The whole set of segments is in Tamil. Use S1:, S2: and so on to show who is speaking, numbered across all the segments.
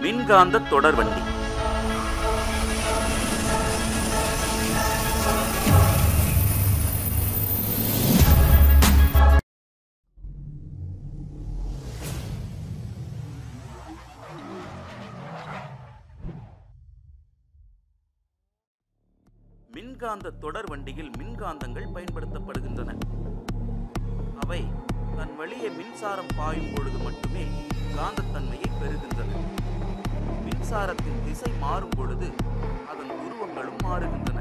S1: மின்காந்த தொடர்வண்டி மின்காந்த தொடர் வண்டியில் மின்காந்தங்கள் பயன்படுத்தப்படுகின்றன அவை தன் வழியே மின்சாரம் பாயும் பொழுது மட்டுமே காந்தத்தன்மையை பெறுகின்றன மின்சாரத்தின் திசை மாறும் பொழுது அதன் உருவங்களும் மாறுகின்றன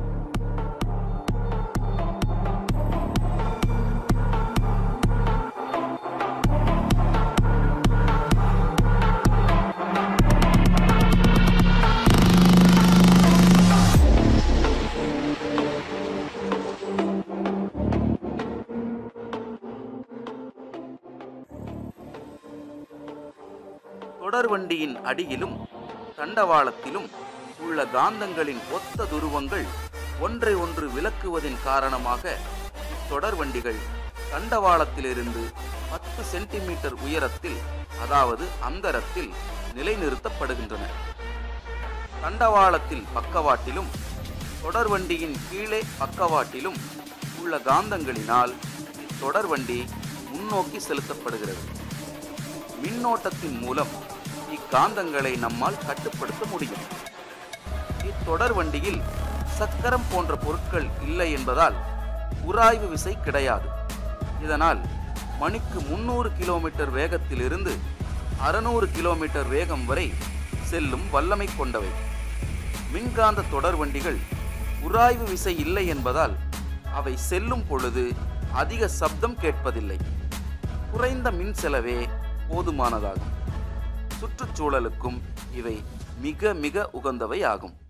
S1: தொடர்வண்டியின் அடியிலும் தண்டவாளத்திலும் உள்ள காந்தங்களின் ஒத்த துருவங்கள் ஒன்றை ஒன்று விலக்குவதின் காரணமாக தொடர்வண்டிகள் தண்டவாளத்திலிருந்து பத்து சென்டிமீட்டர் உயரத்தில் அதாவது அந்தரத்தில் நிலைநிறுத்தப்படுகின்றன தண்டவாளத்தில் பக்கவாட்டிலும் தொடர்வண்டியின் கீழே பக்கவாட்டிலும் உள்ள காந்தங்களினால் இத்தொடர்வண்டி முன்னோக்கி செலுத்தப்படுகிறது மின்னோட்டத்தின் மூலம் இக்காந்தங்களை நம்மால் கட்டுப்படுத்த முடியும் இத்தொடர் வண்டியில் சக்கரம் போன்ற பொருட்கள் இல்லை என்பதால் உராய்வு விசை கிடையாது இதனால் மணிக்கு முன்னூறு கிலோமீட்டர் வேகத்திலிருந்து அறுநூறு கிலோமீட்டர் வேகம் வரை செல்லும் வல்லமை கொண்டவை மின்காந்த தொடர் வண்டிகள் உராய்வு விசை இல்லை என்பதால் அவை செல்லும் பொழுது அதிக சப்தம் கேட்பதில்லை குறைந்த மின் செலவே போதுமானதாகும் சுற்றுச்சூழலுக்கும் இவை மிக மிக உகந்தவை ஆகும்